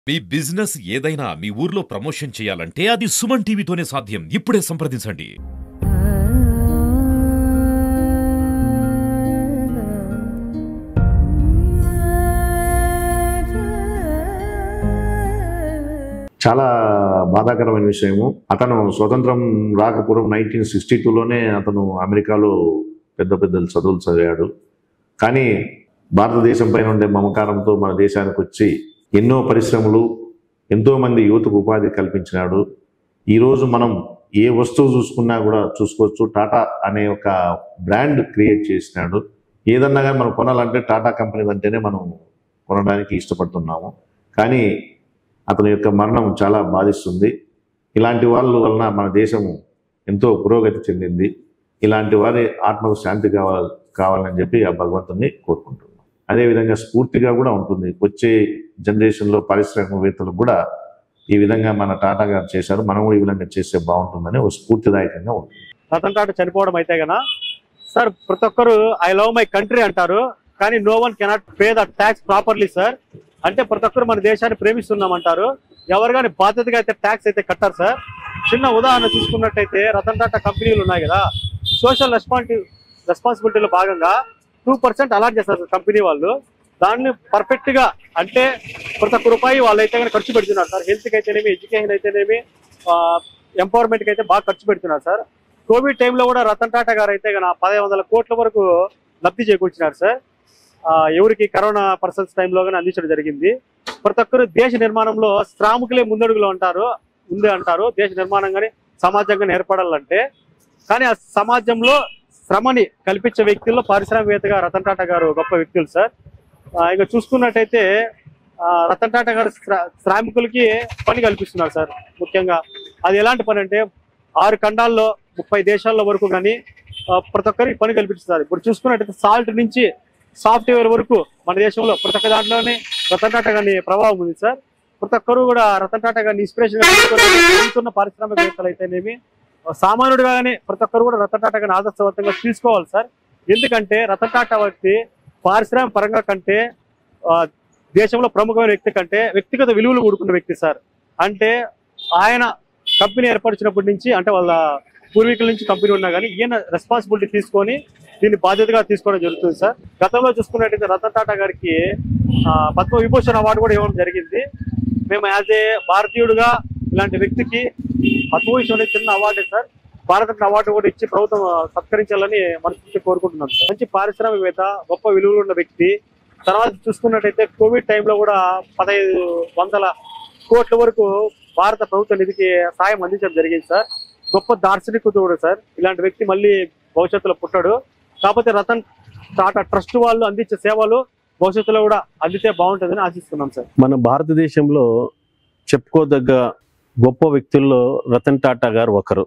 మీ business ఏదైనా మీ ఊర్లో promotion చేయాలంటే అది సుమన్ టీవీతోనే సాధ్యం ఇప్పుడే సంప్రదించండి చాలా బాధాకరమైన విషయము అతను స్వతంత్రం రాకపూర్వం నైన్టీన్ సిక్స్టీ టూలోనే అతను అమెరికాలో పెద్ద పెద్ద చదువులు చదివాడు కానీ భారతదేశం పైన ఉండే మమకారంతో మన దేశానికి వచ్చి ఎన్నో పరిశ్రమలు ఎంతో మంది యువతకు ఉపాధి కల్పించినాడు ఈరోజు మనం ఏ వస్తువు చూసుకున్నా కూడా చూసుకోవచ్చు టాటా అనే ఒక బ్రాండ్ క్రియేట్ చేసినాడు ఏదన్నా కానీ మనం కొనాలంటే టాటా కంపెనీ అంటేనే మనం కొనడానికి ఇష్టపడుతున్నాము కానీ అతని యొక్క మరణం చాలా బాధిస్తుంది ఇలాంటి వాళ్ళ వలన మన దేశం ఎంతో పురోగతి చెందింది ఇలాంటి వారి ఆత్మకు శాంతి కావాలి కావాలని చెప్పి ఆ భగవంతుని కోరుకుంటున్నాం అదేవిధంగా స్ఫూర్తిగా కూడా ఉంటుంది వచ్చే జనరేషన్లో పారిశ్రామికవేత్తలకు కూడా ఈ విధంగా మన టాటా గారు చేశారు మనం కూడా ఈ విధంగా చేస్తే బాగుంటుందని ఒక స్ఫూర్తిదాయకంగా ఉంటుంది రతన్ టాటా చనిపోవడం అయితే గన సార్ ప్రతి ఒక్కరు ఐ లవ్ మై కంట్రీ అంటారు కానీ no one cannot pay the tax properly sir అంటే ప్రతి ఒక్కరు మన దేశాన్ని ప్రేమిస్తున్నాం అంటారు ఎవరు కానీ బాధ్యతగా అయితే ట్యాక్స్ అయితే కట్టారు సార్ చిన్న ఉదాహరణ చూసుకున్నట్టయితే రతన్ టాటా కంపెనీలు ఉన్నాయి కదా సోషల్ రెస్పాన్సి రెస్పాన్సిబిలిటీలో భాగంగా టూ పర్సెంట్ అలాట్ చేస్తారు సార్ కంపెనీ వాళ్ళు దాన్ని పర్ఫెక్ట్ గా అంటే ప్రతి ఒక్క రూపాయి వాళ్ళు అయితే కనుక ఖర్చు పెడుతున్నారు సార్ హెల్త్కి అయితేనేమి ఎడ్యుకేషన్ అయితేనేమి ఎంపవర్మెంట్కి అయితే బాగా ఖర్చు పెడుతున్నారు సార్ కోవిడ్ టైంలో కూడా రతన్ టాటా గారు అయితే కనుక పదిహేను వందల కోట్ల వరకు లబ్ధి చేకూర్చినారు సార్ ఆ, ఎవరికి కరోనా పర్సన్స్ టైంలో కానీ అందించడం జరిగింది ప్రతి ఒక్కరు దేశ నిర్మాణంలో శ్రామికులే ముందడుగులు అంటారు ముందే అంటారు దేశ నిర్మాణం కానీ సమాజంగా ఏర్పడాలంటే కానీ ఆ సమాజంలో శ్రమని కల్పించే వ్యక్తుల్లో పారిశ్రామికవేత్తగా రతన్ టాటా గారు గొప్ప వ్యక్తులు సార్ ఆ, ఇంకా చూసుకున్నట్టయితే ఆ, రతన్ టాటా గారు శ్రా- శ్రామికులకి పని కల్పిస్తున్నారు సార్ ముఖ్యంగా అది ఎలాంటి పని అంటే ఆరు ఖండాల్లో ముప్పై దేశాల్లో వరకు కానీ ప్రతి ఒక్కరికి పని కల్పిస్తున్నారు ఇప్పుడు చూసుకున్నట్టయితే సాల్ట్ నుంచి సాఫ్ట్వేర్ వరకు మన దేశంలో ప్రతి ఒక్క దాంట్లోనే రతన్ టాటా గారి ప్రభావం ఉంది సార్ ప్రతి ఒక్కరు కూడా రతన్ టాటా గారిని ఇన్స్పిరేషన్ పెరుగుతున్న పారిశ్రామికవేత్తలు అయితేనేమి సామాన్యుడుగా కానీ ప్రతి ఒక్కరు కూడా రతన్ టాటా గారిని ఆదర్శవంతంగా తీసుకోవాలి సార్ ఎందుకంటే రతన్ టాటా వ్యక్తి పారిశ్రామిక పరంగా కంటే ఆ, దేశంలో ప్రముఖమైన వ్యక్తి కంటే వ్యక్తిగత విలువలు కూడుకున్న వ్యక్తి సార్ అంటే ఆయన కంపెనీ ఏర్పరిచినప్పటి నుంచి అంటే వాళ్ళ పూర్వీకుల నుంచి కంపెనీ ఉన్నా కానీ ఈయన రెస్పాన్సిబిలిటీ తీసుకొని దీన్ని బాధ్యతగా తీసుకోవడం జరుగుతుంది సార్ గతంలో చూసుకున్నట్టయితే రతన్ టాటా గారికి ఆ, పద్మ విభూషణ్ అవార్డు కూడా ఇవ్వడం జరిగింది మేము యాజ్ ఏ భారతీయుడుగా ఇలాంటి వ్యక్తికి పద్మభూషణ్ అనేది చిన్న అవార్డే సార్ భారతరత్న అవార్డు కూడా ఇచ్చి ప్రభుత్వం ఆ, సత్కరించాలని మనస్ఫూర్తి కోరుకుంటున్నాం సార్ మంచి పారిశ్రామికవేత్త గొప్ప విలువలు ఉన్న వ్యక్తి తర్వాత చూసుకున్నట్టయితే కోవిడ్ టైంలో కూడా పదహైదు వందల కోట్ల వరకు భారత ప్రభుత్వ నిధికి సాయం అందించడం జరిగింది సార్ గొప్ప దార్శనికుడు సార్ ఇలాంటి వ్యక్తి మళ్ళీ భవిష్యత్తులో పుట్టాడు కాకపోతే రతన్ టాటా ట్రస్ట్ వాళ్ళు అందించే సేవలు భవిష్యత్తులో కూడా అందితే బాగుంటుందని ఆశిస్తున్నాం సార్ మన భారతదేశంలో చెప్పుకోదగ్గ గొప్ప వ్యక్తుల్లో రతన్ టాటా గారు ఒకరు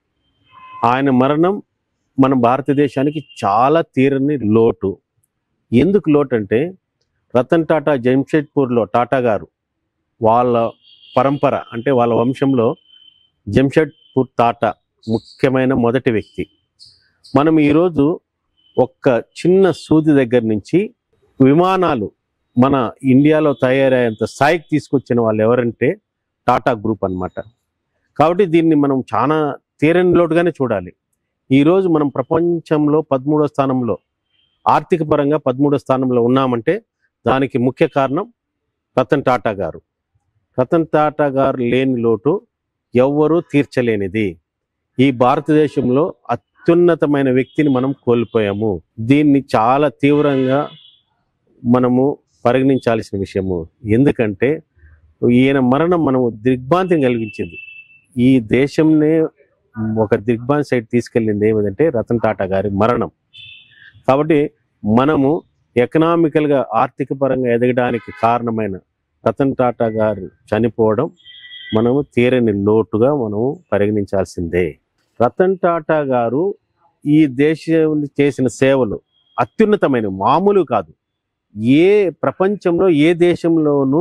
ఆయన మరణం మన భారతదేశానికి చాలా తీరని లోటు ఎందుకు లోటు అంటే రతన్ టాటా జంషెడ్పూర్లో టాటా గారు వాళ్ళ పరంపర అంటే వాళ్ళ వంశంలో జంషెడ్పూర్ టాటా ముఖ్యమైన మొదటి వ్యక్తి మనం ఈరోజు ఒక్క చిన్న సూది దగ్గర నుంచి విమానాలు మన ఇండియాలో తయారయ్యేంత స్థాయికి తీసుకొచ్చిన వాళ్ళు ఎవరంటే టాటా గ్రూప్ అన్నమాట కాబట్టి దీన్ని మనం చాలా తీరని లోటుగానే చూడాలి ఈరోజు మనం ప్రపంచంలో పదమూడో స్థానంలో ఆర్థిక పరంగా పదమూడో స్థానంలో ఉన్నామంటే దానికి ముఖ్య కారణం రతన్ టాటా గారు రతన్ టాటా గారు లేని లోటు ఎవ్వరూ తీర్చలేనిది ఈ భారతదేశంలో అత్యున్నతమైన వ్యక్తిని మనం కోల్పోయాము దీన్ని చాలా తీవ్రంగా మనము పరిగణించాల్సిన విషయము ఎందుకంటే ఈయన మరణం మనము దిగ్భ్రాంతిని కలిగించింది ఈ దేశంనే ఒక దిగ్భ్రాంతి సైడ్ తీసుకెళ్ళింది ఏమిటంటే రతన్ టాటా గారి మరణం కాబట్టి మనము ఎకనామికల్గా ఆర్థిక పరంగా ఎదగడానికి కారణమైన రతన్ టాటా గారు చనిపోవడం మనము తీరని లోటుగా మనము పరిగణించాల్సిందే రతన్ టాటా గారు ఈ దేశం చేసిన సేవలు అత్యున్నతమైన మామూలు కాదు ఏ ప్రపంచంలో ఏ దేశంలోనూ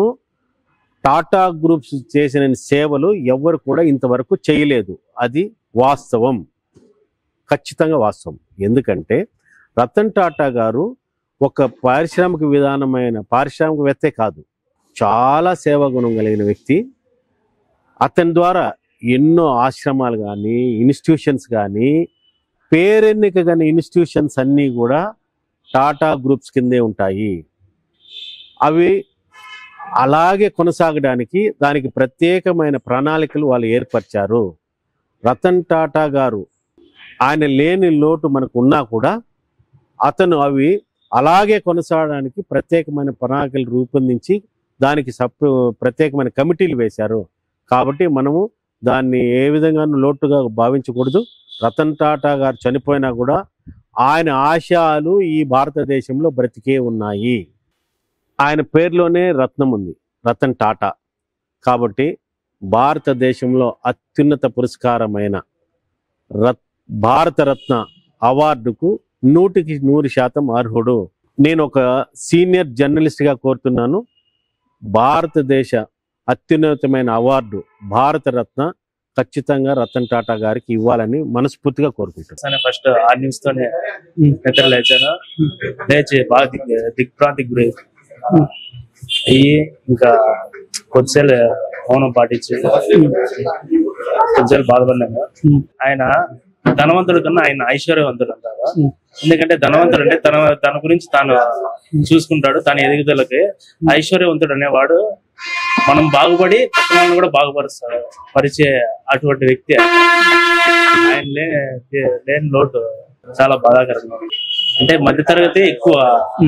టాటా గ్రూప్స్ చేసిన సేవలు ఎవ్వరు కూడా ఇంతవరకు చేయలేదు అది వాస్తవం ఖచ్చితంగా వాస్తవం ఎందుకంటే రతన్ టాటా గారు ఒక పారిశ్రామిక విధానమైన పారిశ్రామికవేత్తే కాదు చాలా సేవా గుణం కలిగిన వ్యక్తి అతని ద్వారా ఎన్నో ఆశ్రమాలు కానీ ఇన్స్టిట్యూషన్స్ కానీ పేరెన్నిక కానీ ఇన్స్టిట్యూషన్స్ అన్నీ కూడా టాటా గ్రూప్స్ కిందే ఉంటాయి అవి అలాగే కొనసాగడానికి దానికి ప్రత్యేకమైన ప్రణాళికలు వాళ్ళు ఏర్పరిచారు రతన్ టాటా గారు ఆయన లేని లోటు మనకు ఉన్నా కూడా అతను అవి అలాగే కొనసాగడానికి ప్రత్యేకమైన ప్రణాళికలు రూపొందించి దానికి సప్ ప్రత్యేకమైన కమిటీలు వేశారు కాబట్టి మనము దాన్ని ఏ విధంగానూ లోటుగా భావించకూడదు రతన్ టాటా గారు చనిపోయినా కూడా ఆయన ఆశయాలు ఈ భారతదేశంలో బ్రతికే ఉన్నాయి ఆయన పేరులోనే రత్నం ఉంది రతన్ టాటా కాబట్టి భారతదేశంలో అత్యున్నత పురస్కారమైన రత్ భారతరత్న అవార్డుకు నూటికి నూరు శాతం అర్హుడు నేను ఒక సీనియర్ జర్నలిస్ట్గా కోరుతున్నాను భారతదేశ అత్యున్నతమైన అవార్డు భారతరత్న ఖచ్చితంగా రతన్ టాటా గారికి ఇవ్వాలని మనస్ఫూర్తిగా కోరుకుంటున్నాను అని ఫస్ట్ ఆ న్యూస్ తోనే నిద్ర లేచాను లేచి బాగా దిగ్ దిగ్భ్రాంతికి గురై అయ్యి ఇంకా కొద్దిసేపు మౌనం పాటించి కొద్దిసేపు బాధపడినాము ఆయన ధనవంతుడు కన్నా ఆయన ఐశ్వర్యవంతుడు అంటారు ఎందుకంటే ధనవంతుడు అంటే తన తన గురించి తాను చూసుకుంటాడు తన ఎదుగుదలకి ఐశ్వర్యవంతుడు అనేవాడు మనం బాగుపడి పక్కన వాళ్ళని కూడా బాగుపరుస్తాడు పరిచే అటువంటి వ్యక్తి ఆయన లే- లేని లోటు చాలా బాధాకరంగా ఉంది. అంటే మధ్యతరగతి ఎక్కువ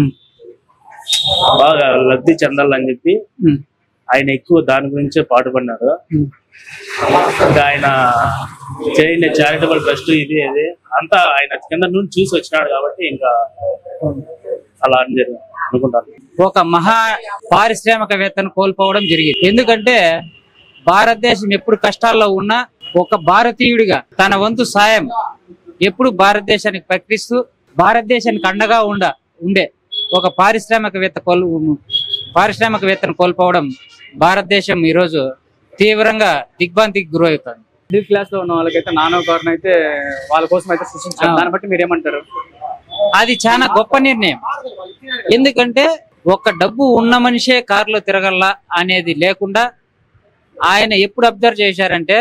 బాగా లబ్ధి చెందాలని చెప్పి ఆయన ఎక్కువ దాని గురించే పాటుపడినాడు ఇంకా ఆయన చేయండి చారిటబుల్ ట్రస్ట్ ఇది అది అంతా ఆయన కింద నుండి చూసి వచ్చినాడు కాబట్టి ఇంకా అలా అని జరిగింది అనుకుంటాను ఒక మహా పారిశ్రామికవేత్తను కోల్పోవడం జరిగింది ఎందుకంటే భారతదేశం ఎప్పుడు కష్టాల్లో ఉన్నా ఒక భారతీయుడిగా తన వంతు సాయం ఎప్పుడు భారతదేశానికి ప్రకటిస్తూ భారతదేశానికి అండగా ఉండ ఉండే ఒక పారిశ్రామికవేత్త కోల్ పారిశ్రామికవేత్తను కోల్పోవడం భారతదేశం ఈరోజు తీవ్రంగా దిగ్భ్రాంతికి గురవుతుంది మిడిల్ క్లాస్ లో ఉన్న వాళ్ళకైతే నానో కార్న్ అయితే వాళ్ళ కోసం అయితే సృష్టించారు ఆ. దాన్ని బట్టి మీరు ఏమంటారు అది చాలా గొప్ప నిర్ణయం ఎందుకంటే ఒక డబ్బు ఉన్న మనిషే కారులో తిరగల్లా అనేది లేకుండా ఆయన ఎప్పుడు అబ్జర్వ్ చేశారంటే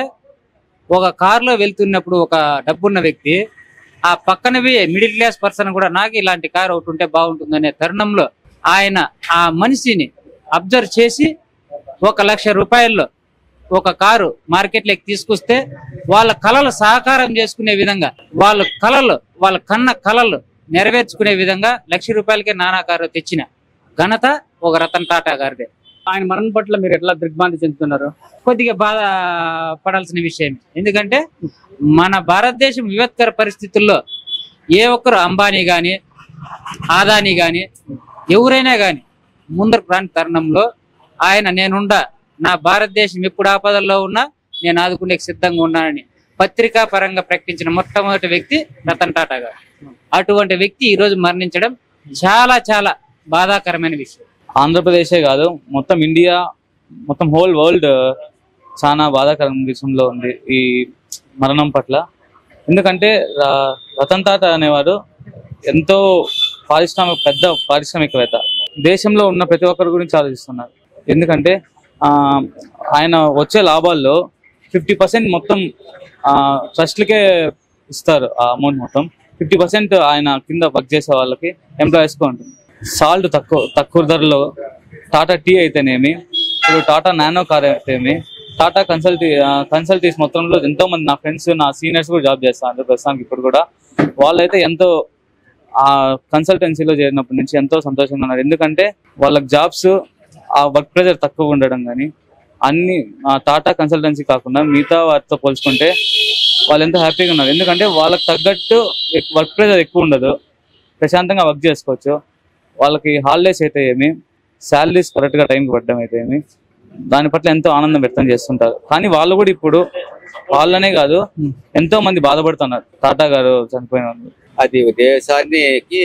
ఒక కారులో వెళ్తున్నప్పుడు ఒక డబ్బున్న వ్యక్తి ఆ పక్కనవి మిడిల్ క్లాస్ పర్సన్ కూడా నాకు ఇలాంటి కారు ఒకటి ఉంటే బాగుంటుందనే తరుణంలో ఆయన ఆ మనిషిని అబ్జర్వ్ చేసి ఒక లక్ష రూపాయల్లో ఒక కారు మార్కెట్లోకి తీసుకొస్తే వాళ్ళ కళలు సహకారం చేసుకునే విధంగా వాళ్ళ కళలు వాళ్ళ కన్న కళలు నెరవేర్చుకునే విధంగా లక్ష రూపాయలకే నానా కారు తెచ్చిన ఘనత ఒక రతన్ టాటా గారిదే ఆయన మరణం పట్ల మీరు ఎట్లా దిగ్భ్రాంతి చెందుతున్నారు కొద్దిగా బాధ పడాల్సిన విషయం ఎందుకంటే మన భారతదేశం విపత్కర పరిస్థితుల్లో ఏ ఒక్కరు అంబానీ గాని ఆదాని గాని ఎవరైనా గాని ముందరకు రాని తరుణంలో ఆయన నేనుండా నా భారతదేశం ఎప్పుడు ఆపదల్లో ఉన్నా నేను ఆదుకునే సిద్ధంగా ఉన్నానని పత్రికా పరంగా ప్రకటించిన మొట్టమొదటి వ్యక్తి రతన్ టాటా గారు అటువంటి వ్యక్తి ఈ రోజు మరణించడం చాలా చాలా బాధాకరమైన విషయం ఆంధ్రప్రదేశే కాదు మొత్తం ఇండియా మొత్తం హోల్ వరల్డ్ చాలా బాధాకరం విషయంలో ఉంది ఈ మరణం పట్ల ఎందుకంటే ర- రతన్ టాట అనేవాడు ఎంతో పారిశ్రామిక పెద్ద పారిశ్రామికవేత్త దేశంలో ఉన్న ప్రతి ఒక్కరి గురించి ఆలోచిస్తున్నారు ఎందుకంటే ఆ, ఆయన వచ్చే లాభాల్లో ఫిఫ్టీ పర్సెంట్ మొత్తం ట్రస్ట్లకే ఇస్తారు ఆ అమౌంట్ మొత్తం ఫిఫ్టీ పర్సెంట్ ఆయన కింద వర్క్ చేసే వాళ్ళకి ఎంప్లాయీస్కి ఉంటుంది సాల్ట్ తక్కువ తక్కువ ధరలో టాటా టీ అయితేనేమి ఇప్పుడు టాటా నానో కార్ అయితేనేమి టాటా కన్సల్టీ కన్సల్టీస్ మొత్తంలో ఎంతో మంది నా ఫ్రెండ్స్ నా సీనియర్స్ కూడా జాబ్ చేస్తాను ప్రస్తుతానికి ఇప్పుడు కూడా వాళ్ళైతే ఎంతో ఆ కన్సల్టెన్సీలో చేరినప్పటి నుంచి ఎంతో సంతోషంగా ఉన్నారు ఎందుకంటే వాళ్ళకి జాబ్స్ ఆ వర్క్ ప్రెజర్ తక్కువ ఉండడం కానీ అన్ని ఆ టాటా కన్సల్టెన్సీ కాకుండా మిగతా వాటితో పోల్చుకుంటే వాళ్ళు ఎంతో హ్యాపీగా ఉన్నారు ఎందుకంటే వాళ్ళకి తగ్గట్టు వర్క్ ప్రెజర్ ఎక్కువ ఉండదు ప్రశాంతంగా వర్క్ చేసుకోవచ్చు వాళ్ళకి హాలిడేస్ అయితే ఏమి శాలరీస్ కరెక్ట్గా టైంకి పడడం అయితే ఏమి దాని పట్ల ఎంతో ఆనందం వ్యక్తం చేస్తుంటారు కానీ వాళ్ళు కూడా ఇప్పుడు వాళ్ళనే కాదు ఎంతో మంది బాధపడుతున్నారు టాటా గారు చనిపోయిన వాళ్ళు అది దేశానికి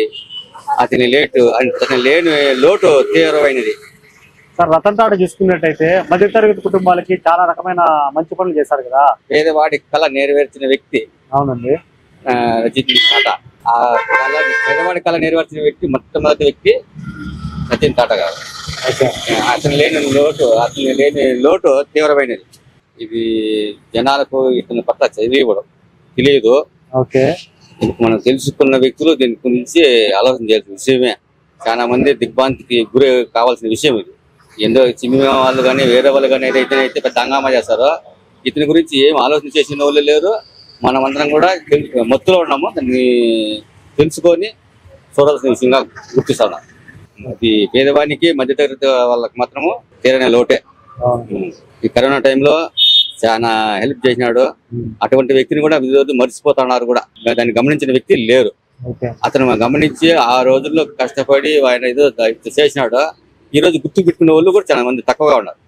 అతని లేటు అతని లేని లోటు తీవ్రమైనది సార్ రతన్ టాటా చూసుకున్నట్టయితే మధ్యతరగతి కుటుంబాలకి చాలా రకమైన మంచి పనులు చేశారు కదా పేదవాడి కళ నెరవేర్చిన వ్యక్తి అవునండి ఆ, రజనీ టాటా ఆ కళ పేదవాడి కళ నెరవేర్చిన వ్యక్తి మొట్టమొదటి వ్యక్తి సచిన్ టాటా గారు అతను లేని లోటు అతను లేని లోటు తీవ్రమైనది ఇది జనాలకు ఇతని పట్ల తెలియడం తెలియదు ఓకే ఇది మనం తెలుసుకున్న వ్యక్తులు దీని గురించి ఆలోచన చేయాల్సిన విషయమే చాలా మంది దిగ్భ్రాంతికి గురి కావాల్సిన విషయం ఇది ఎందో సినిమా వాళ్ళు కానీ వేరే వాళ్ళు కానీ ఏదైతే అయితే పెద్ద హంగామా చేస్తారో ఇతని గురించి ఏం ఆలోచన చేసిన వాళ్ళు లేరు మనం అందరం కూడా తెలు- మత్తులో ఉన్నాము దాన్ని తెలుసుకొని చూడాల్సిన విషయంగా గుర్తిస్తున్నాం అది పేదవానికి మధ్యతరగతి వాళ్ళకి మాత్రము తీరని లోటే ఉం. ఈ కరోనా టైంలో చాలా హెల్ప్ చేసినాడు అటువంటి వ్యక్తిని కూడా ఈరోజు మర్చిపోతున్నారు కూడా దాన్ని గమనించిన వ్యక్తి లేరు ఓకే అతను గమనించి ఆ రోజుల్లో కష్టపడి ఆయన ఏదో ద- చేసినాడు ఈ రోజు గుర్తు పెట్టుకునే వాళ్ళు కూడా చాలా మంది తక్కువగా ఉన్నారు